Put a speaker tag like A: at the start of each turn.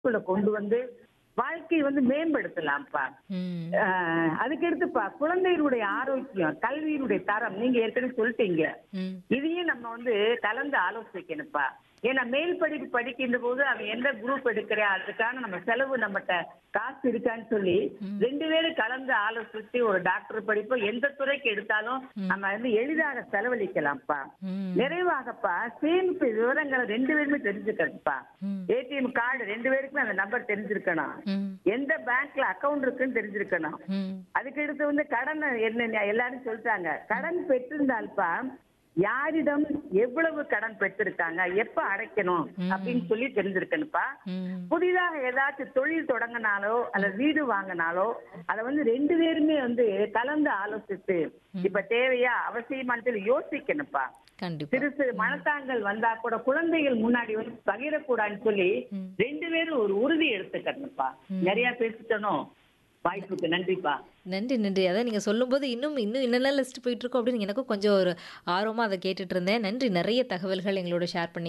A: குள்ள கொண்டு வந்து வாழ்க்கையை வந்து மேம்படுத்தலாம்ப்பா
B: ம்.
A: ஆஹ் அதுக்கு அடுத்துப்பா குழந்தைகளுடைய ஆரோக்கியம் கல்வியினுடைய தரம் நீங்க ஏற்கனவே சொல்லிட்டீங்க
B: ம்.
A: இதையும் நம்ம வந்து கலந்து ஆலோசிக்கணும்ப்பா ஏன்னா மேல் படிப்பு படிக்கின்ற போது அவன் எந்த குரூப் எடுக்கிறா அதுக்கான நம்ம செலவு நம்மகிட்ட காசு இருக்கான்னு சொல்லி ரெண்டு பேரும் கலந்து ஆலோசிச்சு ஒரு டாக்டர் படிப்போ எந்த துறைக்கு எடுத்தாலும் நம்ம வந்து எளிதாக செலவழிக்கலாம்ப்பா
B: ம்.
A: நிறைவாகப்பா சேமிப்பு விவரங்களை ரெண்டு பேருமே தெரிஞ்சுக்கணும்ப்பா
B: ம்.
A: ஏடிஎம் கார்டு ரெண்டு பேருக்குமே அந்த நம்பர் தெரிஞ்சிருக்கணும்
B: ம்.
A: எந்த பேங்க்ல அக்கவுண்ட் இருக்குன்னு தெரிஞ்சிருக்கணும்
B: ம்.
A: அதுக்கு அடுத்து வந்து கடன் என்ன எல்லாரும் சொல்லிட்டாங்க கடன் பெற்றிருந்தால்ப்பா யாரிடம் எவ்வளவு கடன் பெற்றிருக்காங்க எப்ப அடைக்கணும் அப்படின்னு சொல்லி தெரிஞ்சிருக்கணும்ப்பா
B: ம்.
A: புதிதாக ஏதாச்சும் தொழில் தொடங்கினாலோ அல்லது வீடு வாங்கினாலோ அதை வந்து ரெண்டு பேருமே வந்து கலந்து ஆலோசித்து இப்ப தேவையா அவசியமானு சொல்லி யோசிக்கணும்ப்பா
B: கண்டிப்பா
A: சிறு சிறு மனத்தாங்கள் வந்தா கூட குழந்தைகள் முன்னாடி வந்து பகிரக்கூடாதுன்னு சொல்லி ரெண்டு பேரும் ஒரு உறுதி எடுத்துக்கணும்ப்பா நிறைய பேசிட்டனும் வாய்ப்புக்கு நன்றிப்பா
B: நன்றி நன்றி அதான் நீங்கள் சொல்லும்போது இன்னும் இன்னும் என்னென்ன லிஸ்ட் போயிட்டு இருக்கோம் அப்படின்னு எனக்கும் கொஞ்சம் ஒரு ஆர்வமாக அதை கேட்டுட்டு இருந்தேன் நன்றி நிறைய தகவல்கள் எங்களோட ஷேர் பண்ணி